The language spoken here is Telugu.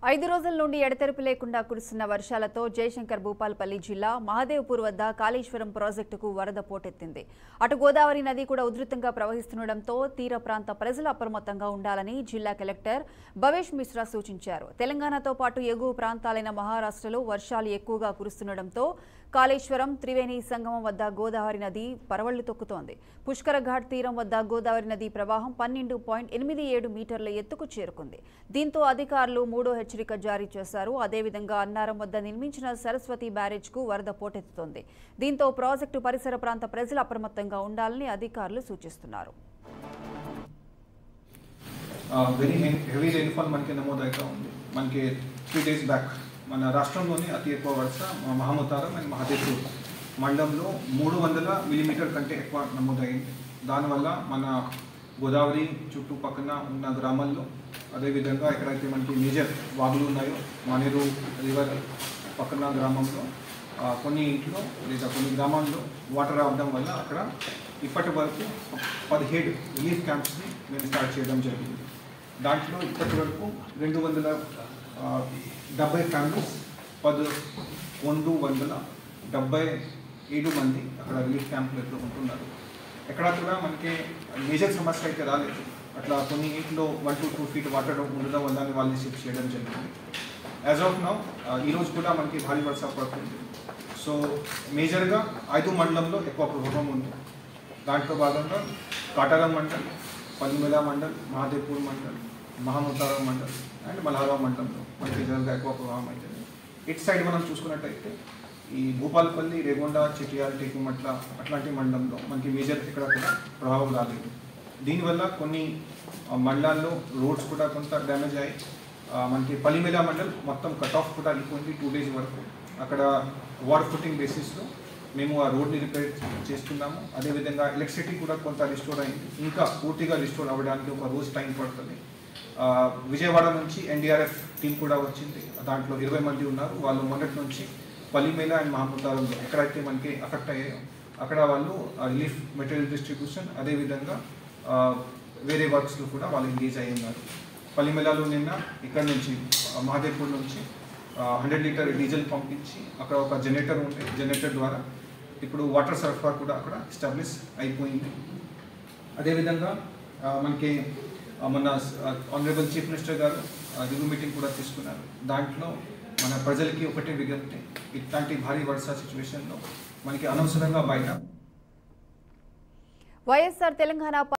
ఐదు రోజుల నుండి ఎడతెరిపి లేకుండా కురుస్తున్న వర్షాలతో జయశంకర్ భూపాలపల్లి జిల్లా మహదేవ్పూర్ వద్ద కాళేశ్వరం ప్రాజెక్టుకు వరద పోటెత్తింది అటు గోదావరి నది కూడా ఉధృతంగా ప్రవహిస్తుండటంతో తీర ప్రాంత ప్రజలు అప్రమత్తంగా ఉండాలని జిల్లా కలెక్టర్ భవేష్ మిశ్రా సూచించారు తెలంగాణతో పాటు ఎగువ ప్రాంతాలైన మహారాష్ట్రలో వర్షాలు ఎక్కువగా కురుస్తుండటంతో కాళేశ్వరం త్రివేణి సంగమం వద్ద గోదావరి నది పరవళ్లు తొక్కుతోంది పుష్కర ఘాట్ తీరం వద్ద గోదావరి నది ప్రవాహం పన్నెండు పాయింట్ ఎనిమిది ఏడు మీటర్ల ఎత్తుకు చేరుకుంది దీంతో అధికారులు మూడో హెచ్చరిక జారీ చేశారు అదేవిధంగా అన్నారం వద్ద నిర్మించిన సరస్వతి బ్యారేజ్కు వరద పోటెత్తుతోంది దీంతో ప్రాజెక్టు పరిసర ప్రాంత ప్రజలు అప్రమత్తంగా ఉండాలని అధికారులు సూచిస్తున్నారు వెరీ హెవీ రైన్ఫాల్ మనకి నమోదవుతూ ఉంది మనకి త్రీ డేస్ బ్యాక్ మన రాష్ట్రంలోనే అతి ఎక్కువ వర్ష మహమ్మతారం అండ్ మహదేవ్పూర్ మండలంలో మూడు వందల మిలీమీటర్ కంటే ఎక్కువ నమోదైంది దానివల్ల మన గోదావరి చుట్టుపక్కన ఉన్న గ్రామాల్లో అదేవిధంగా ఎక్కడైతే మనకి మేజర్ వాగులు ఉన్నాయో మానేరు రివర్ పక్కన గ్రామంలో ఆ, కొన్ని ఇంట్లో లేదా కొన్ని గ్రామాల్లో వాటర్ రావడం వల్ల అక్కడ ఇప్పటి వరకు పదిహేడు రిలీఫ్ క్యాంప్స్ని మేము స్టార్ట్ చేయడం జరిగింది దాంట్లో ఇప్పటి వరకు రెండు వందల ఆ, డెబ్బై ఫ్యామిలీస్ పదకొండు వందల డెబ్బై ఏడు మంది అక్కడ రిలీఫ్ క్యాంపులలో ఉంటున్నారు ఎక్కడ కూడా మనకి మేజర్ సమస్య అయితే రాలేదు అట్లా కొన్ని ఇంట్లో one to two feet water ఉండడం వల్ల వాళ్ళని షిఫ్ట్ చేయడం జరిగింది యాజ్ ఆఫ్ నౌ ఈరోజు కూడా మనకి భారీ వర్షం పడుతుంది సో మేజర్గా ఐదు మండలంలో ఎక్కువ ప్రభావం ఉంది దాంట్లో భాగంగా కాటారం మండల్ పల్లిమెల మండల్ మహాదేవ్పూర్ మండల్ మహాముతారం మండల్ అండ్ మల్హారా మండలంలో మనకి జనరల్గా ఎక్కువ ప్రభావం అవుతుంది ఇటు సైడ్ మనం చూసుకున్నట్టయితే ఈ భూపాలపల్లి రేగొండ చిటియాల టేకుమట్ల అట్లాంటి మండలంలో మనకి మేజర్ ఇక్కడ కూడా ప్రభావం రాలేదు దీనివల్ల కొన్ని ఆ, మండలాల్లో రోడ్స్ కూడా కొంత డ్యామేజ్ అయ్యాయి ఆ, మనకి పల్లిమెల మండల్ మొత్తం కట్ ఆఫ్ కూడా అయిపోయింది టూ డేస్ వరకు అక్కడ వాటర్ ఫుటింగ్ బేసిస్లో మేము ఆ రోడ్ని రిపేర్ చేస్తున్నాము అదేవిధంగా ఎలక్ట్రిసిటీ కూడా కొంత రిస్టోర్ అయింది ఇంకా పూర్తిగా రిస్టోర్ అవ్వడానికి ఒక రోజు టైం పడుతుంది ఆ, విజయవాడ నుంచి ఎన్డీఆర్ఎఫ్ టీం కూడా వచ్చింది దాంట్లో ఇరవై మంది ఉన్నారు వాళ్ళు మొన్నటి నుంచి పల్లిమేల అండ్ మహమూతారంలో ఎక్కడైతే మనకి అఫెక్ట్ అయ్యాయో అక్కడ వాళ్ళు రిలీఫ్ మెటీరియల్ డిస్ట్రిబ్యూషన్ అదేవిధంగా ఆ, వేరే వర్క్స్లో కూడా వాళ్ళు ఎంగేజ్ అయి ఉన్నారు పల్లిమేళలో నిన్న ఇక్కడ నుంచి ఆ, మహాదేవ్పూర్ నుంచి హండ్రెడ్ లీటర్ డీజిల్ పంపించి అక్కడ ఒక జనరేటర్ ఉంటే జనరేటర్ ద్వారా ఇప్పుడు వాటర్ సరఫరా కూడా అక్కడ ఎస్టాబ్లిష్ అయిపోయింది అదేవిధంగా ఆ, మనకి ఆ, మన ఆనరబుల్ చీఫ్ మినిస్టర్ గారు రివ్యూ మీటింగ్ కూడా తీసుకున్నారు దాంట్లో మన ప్రజలకి ఒకటే విజ్ఞప్తి ఇట్లాంటి భారీ వర్ష సిచ్యువేషన్లో మనకి అనవసరంగా బయట వైఎస్ఆర్ తెలంగాణ